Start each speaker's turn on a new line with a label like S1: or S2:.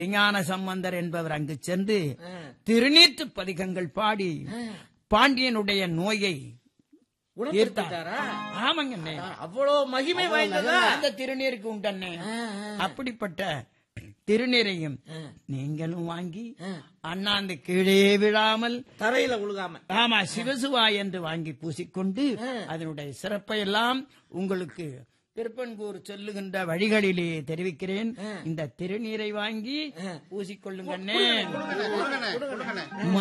S1: விஞ்ஞான சம்பந்தர் என்பவர் அங்கு சென்று திருநீற்று பதிகங்கள் பாடி பாண்டியனுடைய நோயை
S2: குணப்படுத்திட்டாரா
S1: ஆமாங்க அண்ணே.
S2: அவ்வளவு மகிமை வாய்ந்ததா
S1: அந்த திருநீருக்கு உண்டண்ணே அப்படிப்பட்ட திருநீரையும் நீங்களும் வாங்கி அண்ணாந்து கீழே விழாமல்
S2: தரையில உழுகாம
S1: ஆமா சிவசுவா என்று வாங்கி பூசிக்கொண்டு அதனுடைய சிறப்பை எல்லாம் உங்களுக்கு திருப்பன்கூர் சொல்லுகின்ற வழிகளிலே தெரிவிக்கிறேன் இந்த திருநீரை வாங்கி பூசிக்கொள்ளுங்க அண்ணே.